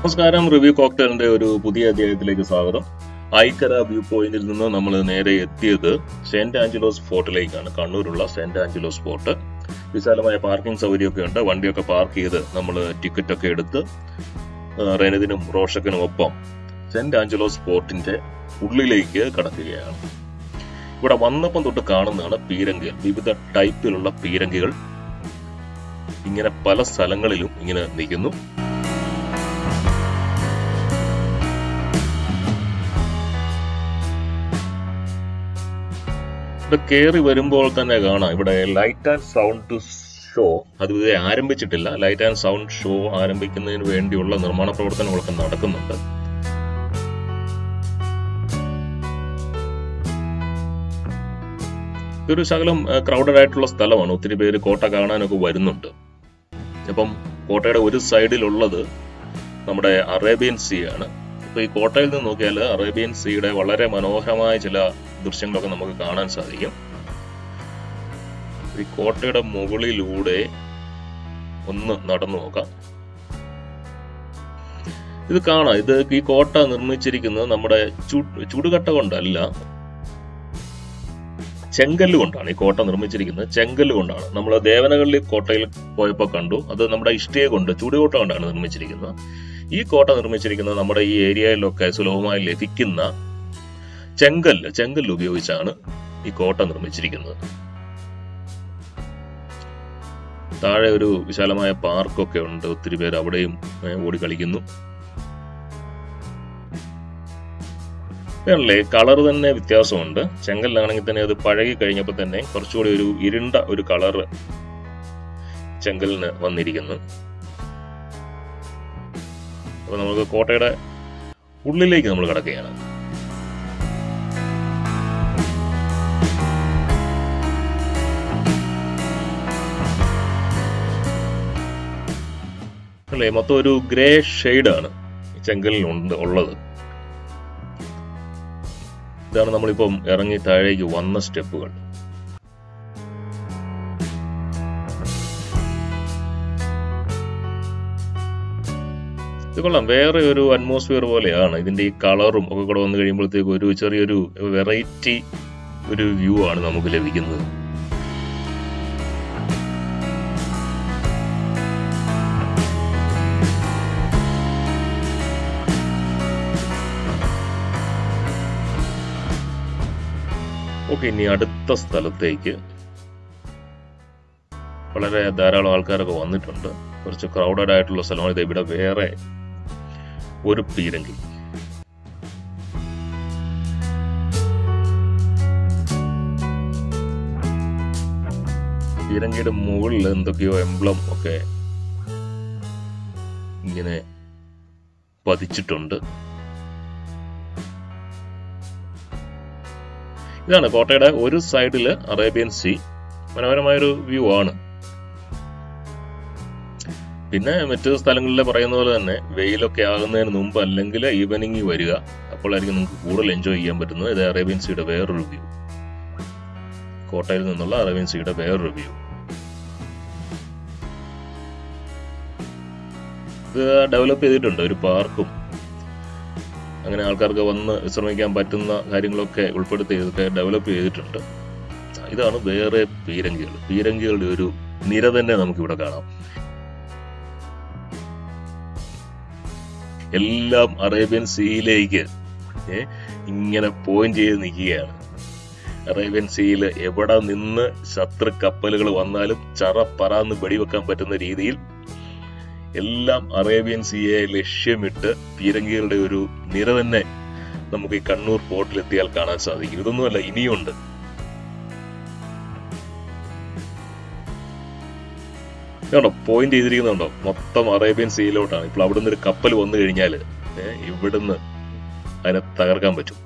നമസ്കാരം റിവ്യൂ കോക്ടെയിലിന്റെ ഒരു പുതിയ അധ്യായത്തിലേക്ക് സ്വാഗതം ഐക്കര വ്യൂ പോയിന്റിൽ നിന്ന് നമ്മൾ നേരെ എത്തിയത് സെന്റ് ആഞ്ചലോസ് ഫോർട്ടിലേക്കാണ് കണ്ണൂരുള്ള സെന്റ് ആഞ്ചലോസ് ഫോർട്ട് വിശാലമായ പാർക്കിംഗ് സൗകര്യമൊക്കെ ഉണ്ട് വണ്ടിയൊക്കെ പാർക്ക് ചെയ്ത് നമ്മൾ ടിക്കറ്റ് ഒക്കെ എടുത്ത് ആ, റെനദിനും റോഷക്കിനും ഒപ്പം സെന്റ് ആഞ്ചലോസ് ഫോർട്ടിന്റെ ഉള്ളിലേക്ക് കടക്കുകയാണ് ഇവിടെ വന്നപ്പം തൊട്ട് കാണുന്നതാണ് പീരങ്കികൾ വിവിധ ടൈപ്പിലുള്ള പീരങ്കികൾ ഇങ്ങനെ പല സ്ഥലങ്ങളിലും ഇങ്ങനെ നിൽക്കുന്നു ഇവിടെ കയറി വരുമ്പോൾ തന്നെ കാണാം ഇവിടെ ലൈറ്റ് ആൻഡ് സൗണ്ട് ഷോ അത് ഇതുവരെ ആരംഭിച്ചിട്ടില്ല ലൈറ്റ് ആൻഡ് സൗണ്ട് ഷോ ആരംഭിക്കുന്നതിന് വേണ്ടിയുള്ള നിർമ്മാണ പ്രവർത്തനങ്ങളൊക്കെ നടക്കുന്നുണ്ട് ഇതൊരു ശകലം ക്രൗഡഡ് ആയിട്ടുള്ള സ്ഥലമാണ് ഒത്തിരി പേര് കോട്ട കാണാനൊക്കെ വരുന്നുണ്ട് അപ്പം കോട്ടയുടെ ഒരു സൈഡിലുള്ളത് നമ്മുടെ അറേബ്യൻ സീ ആണ് ഇപ്പൊ ഈ കോട്ടയിൽ നിന്ന് നോക്കിയാൽ അറേബ്യൻ സീയുടെ വളരെ മനോഹരമായ ചില ദൃശ്യങ്ങളൊക്കെ നമുക്ക് കാണാൻ സാധിക്കും ഈ കോട്ടയുടെ മുകളിലൂടെ ഒന്ന് നടന്നു നോക്കാം ഇത് കാണാം ഇത് ഈ കോട്ട നിർമ്മിച്ചിരിക്കുന്നത് നമ്മുടെ ചു- ചുടുകട്ട കൊണ്ടല്ല ചെങ്കല്ല് കൊണ്ടാണ് ഈ കോട്ട നിർമ്മിച്ചിരിക്കുന്നത് ചെങ്കല്ല് കൊണ്ടാണ് നമ്മൾ ദേവനഗള്ളി കോട്ടയിൽ പോയപ്പോൾ കണ്ടു അത് നമ്മുടെ ഇഷ്ടിക കൊണ്ട് ചുടുകോട്ട കൊണ്ടാണ് നിർമ്മിച്ചിരിക്കുന്നത് ഈ കോട്ട നിർമ്മിച്ചിരിക്കുന്നത് നമ്മുടെ ഈ ഏരിയയിലൊക്കെ സുലഭമായി ലഭിക്കുന്ന ചെങ്കല്ല് ചെങ്കല്ല് ഉപയോഗിച്ചാണ് ഈ കോട്ട നിർമ്മിച്ചിരിക്കുന്നത് താഴെ ഒരു വിശാലമായ പാർക്കൊക്കെ ഉണ്ട് ഒത്തിരി പേര് അവിടെയും ഏ, ഓടി കളിക്കുന്നു ഇതല്ലേ കളർ തന്നെ വ്യത്യാസമുണ്ട് ചെങ്കല്ലാണെങ്കിൽ തന്നെ അത് പഴകി കഴിഞ്ഞപ്പോൾ തന്നെ കുറച്ചുകൂടി ഒരു ഇരുണ്ട ഒരു കളർ ചെങ്കലിന് വന്നിരിക്കുന്നു അപ്പൊ നമുക്ക് കോട്ടയുടെ ഉള്ളിലേക്ക് നമ്മൾ കിടക്കുകയാണ് അല്ലേ മൊത്തം ഒരു ഗ്രേ ആണ് ചെങ്കലിനുണ്ട് ഉള്ളത് ഇതാണ് നമ്മളിപ്പം ഇറങ്ങി താഴേക്ക് വന്ന സ്റ്റെപ്പുകൾ ഇത് കൊള്ളാം വേറെ ഒരു അറ്റ്മോസ്ഫിയർ പോലെയാണ് ഇതിന്റെ ഈ കളറും ഒക്കെ കൂടെ വന്നു കഴിയുമ്പോഴത്തേക്ക് ഒരു ചെറിയൊരു വെറൈറ്റി ഒരു വ്യൂ ആണ് നമുക്ക് ലഭിക്കുന്നത് ഓക്കെ ഇനി അടുത്ത സ്ഥലത്തേക്ക് വളരെ ധാരാളം ആൾക്കാരൊക്കെ വന്നിട്ടുണ്ട് കുറച്ച് ക്രൗഡഡ് ആയിട്ടുള്ള സ്ഥലമാണ് ഇത് ഇവിടെ വേറെ ഒരു പീരങ്കി പീരങ്കിയുടെ മുകളിൽ എന്തൊക്കെയോ എംബ്ലം ഒക്കെ ഇങ്ങനെ പതിച്ചിട്ടുണ്ട് ഇതാണ് കോട്ടയുടെ ഒരു സൈഡില് അറേബ്യൻ സീ മനോഹരമായൊരു വ്യൂ ആണ് പിന്നെ മറ്റു സ്ഥലങ്ങളിൽ പറയുന്ന പോലെ തന്നെ വെയിലൊക്കെ ആകുന്നതിന് മുമ്പ് അല്ലെങ്കിൽ ഈവനിങ് വരിക അപ്പോഴായിരിക്കും നിങ്ങൾക്ക് കൂടുതൽ എൻജോയ് ചെയ്യാൻ പറ്റുന്നത് ഇത് അറേബ്യൻ സീയുടെ വേറൊരു വ്യൂ കോട്ടയിൽ നിന്നുള്ള അറേബ്യൻ സീയുടെ വേറൊരു വ്യൂ ഇത് ഡെവലപ്പ് ചെയ്തിട്ടുണ്ട് ഒരു പാർക്കും അങ്ങനെ ആൾക്കാർക്ക് വന്ന് വിശ്രമിക്കാൻ പറ്റുന്ന കാര്യങ്ങളൊക്കെ ഉൾപ്പെടുത്തി ഇതൊക്കെ ഡെവലപ്പ് ചെയ്തിട്ടുണ്ട് ഇതാണ് വേറെ പീരങ്കികൾ പീരങ്കികളുടെ ഒരു നിര തന്നെ നമുക്കിവിടെ കാണാം എല്ലാം അറേബ്യൻ സീയിലേക്ക് ഏ, ഇങ്ങനെ പോയിന്റ് ചെയ്ത് നിൽക്കുകയാണ് അറേബ്യൻ സീയിൽ എവിടെ നിന്ന് ശത്രു കപ്പലുകൾ വന്നാലും ചറ പറന്ന് വെടിവെക്കാൻ പറ്റുന്ന രീതിയിൽ എല്ലാം അറേബ്യൻ സീയെ ലക്ഷ്യമിട്ട് പീരങ്കികളുടെ ഒരു നിര തന്നെ നമുക്ക് ഈ കണ്ണൂർ പോർട്ടിലെത്തിയാൽ കാണാൻ സാധിക്കും ഇതൊന്നുമല്ല ഇനിയുണ്ട് ഇതാണോ പോയിന്റ് ചെയ്തിരിക്കുന്നുണ്ടോ മൊത്തം അറേബ്യൻ സീയിലോട്ടാണ് ഇപ്പോൾ അവിടുന്ന് ഒരു കപ്പൽ വന്നു കഴിഞ്ഞാൽ ഇവിടുന്ന് അതിനെ തകർക്കാൻ പറ്റും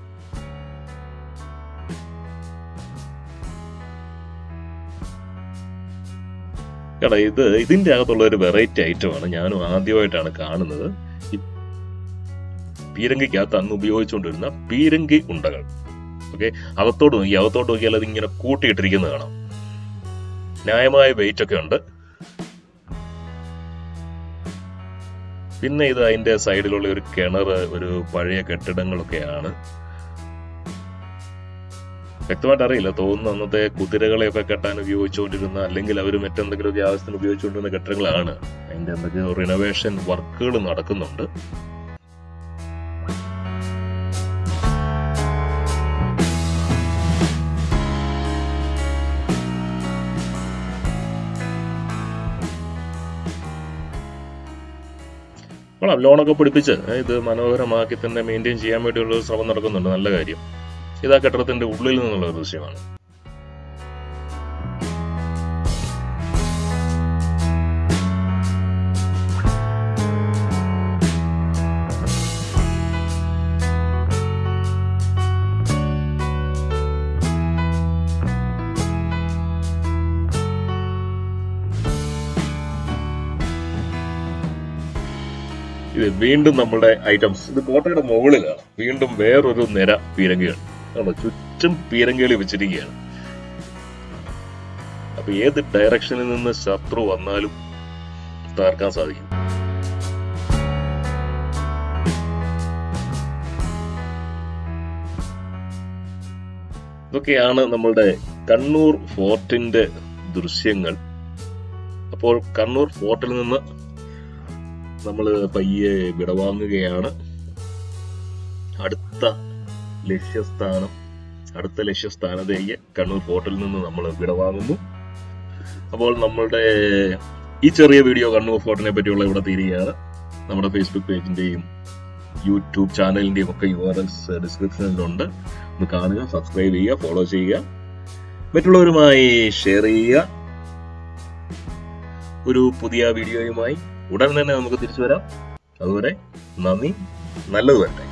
എടാ ഇത് ഇതിന്റെ അകത്തുള്ള ഒരു വെറൈറ്റി ഐറ്റമാണ് ഞാനും ആദ്യമായിട്ടാണ് കാണുന്നത് ഈ പീരങ്കിക്കകത്ത് അന്ന് ഉപയോഗിച്ചുകൊണ്ടിരുന്ന പീരങ്കി ഉണ്ടകൾ ഓക്കെ അകത്തോട്ട് നോക്കി അകത്തോട്ട് നോക്കിയാൽ അത് ഇങ്ങനെ കൂട്ടിയിട്ടിരിക്കുന്നത് കാണാം ന്യായമായ വെയിറ്റ് ഒക്കെ ഉണ്ട് പിന്നെ ഇത് അതിന്റെ സൈഡിലുള്ള ഒരു കിണർ ഒരു പഴയ കെട്ടിടങ്ങളൊക്കെയാണ് വ്യക്തമായിട്ട് അറിയില്ല തോന്നുന്നു അന്നത്തെ കുതിരകളെയൊക്കെ കെട്ടാൻ ഉപയോഗിച്ചുകൊണ്ടിരുന്ന അല്ലെങ്കിൽ അവർ മറ്റെന്തെങ്കിലുമൊക്കെ ആവശ്യത്തിന് ഉപയോഗിച്ചുകൊണ്ടിരുന്ന കെട്ടിടങ്ങളാണ് അതിന്റെ എന്തൊക്കെയോ റിനോവേഷൻ വർക്കുകൾ നടക്കുന്നുണ്ട് കൊള്ളാം ലോണൊക്കെ പിടിപ്പിച്ച് ഇത് മനോഹരമാക്കി തന്നെ മെയിൻറ്റെയിൻ ചെയ്യാൻ വേണ്ടിയുള്ള ഒരു ശ്രമം നടക്കുന്നുണ്ട് നല്ല കാര്യം ഇത് ആ കെട്ടിടത്തിന്റെ ഉള്ളിൽ നിന്നുള്ള ഒരു ദൃശ്യമാണ് ഇത് വീണ്ടും നമ്മുടെ ഐറ്റംസ് ഇത് കോട്ടയുടെ മുകളിലാണ് വീണ്ടും വേറൊരു നിര പീരങ്കികൾ ആണോ ചുറ്റും പീരങ്കികൾ വെച്ചിരിക്കുകയാണ് അപ്പൊ ഏത് ഡയറക്ഷനിൽ നിന്ന് ശത്രു വന്നാലും തകർക്കാൻ സാധിക്കും ഇതൊക്കെയാണ് നമ്മളുടെ കണ്ണൂർ ഫോർട്ടിന്റെ ദൃശ്യങ്ങൾ അപ്പോൾ കണ്ണൂർ ഫോർട്ടിൽ നിന്ന് നമ്മൾ പയ്യെ വിടവാങ്ങുകയാണ് അടുത്ത ലക്ഷ്യസ്ഥാനം അടുത്ത ലക്ഷ്യസ്ഥാനത്തേക്ക് കണ്ണൂർ ഫോർട്ടിൽ നിന്ന് നമ്മൾ വിടവാങ്ങുന്നു അപ്പോൾ നമ്മളുടെ ഈ ചെറിയ വീഡിയോ കണ്ണൂർ ഫോർട്ടിനെ പറ്റിയുള്ള ഇവിടെ തീരുകയാണ് നമ്മുടെ ഫേസ്ബുക്ക് പേജിന്റെയും യൂട്യൂബ് ചാനലിന്റെയും ഒക്കെ യു ആർ എസ് ഡിസ്ക്രിപ്ഷനിലുണ്ട് ഒന്ന് കാണുക സബ്സ്ക്രൈബ് ചെയ്യുക ഫോളോ ചെയ്യുക മറ്റുള്ളവരുമായി ഷെയർ ചെയ്യുക ഒരു പുതിയ വീഡിയോയുമായി ഉടൻ തന്നെ നമുക്ക് തിരിച്ചു വരാം അതുവരെ നന്ദി നല്ലത് വരട്ടെ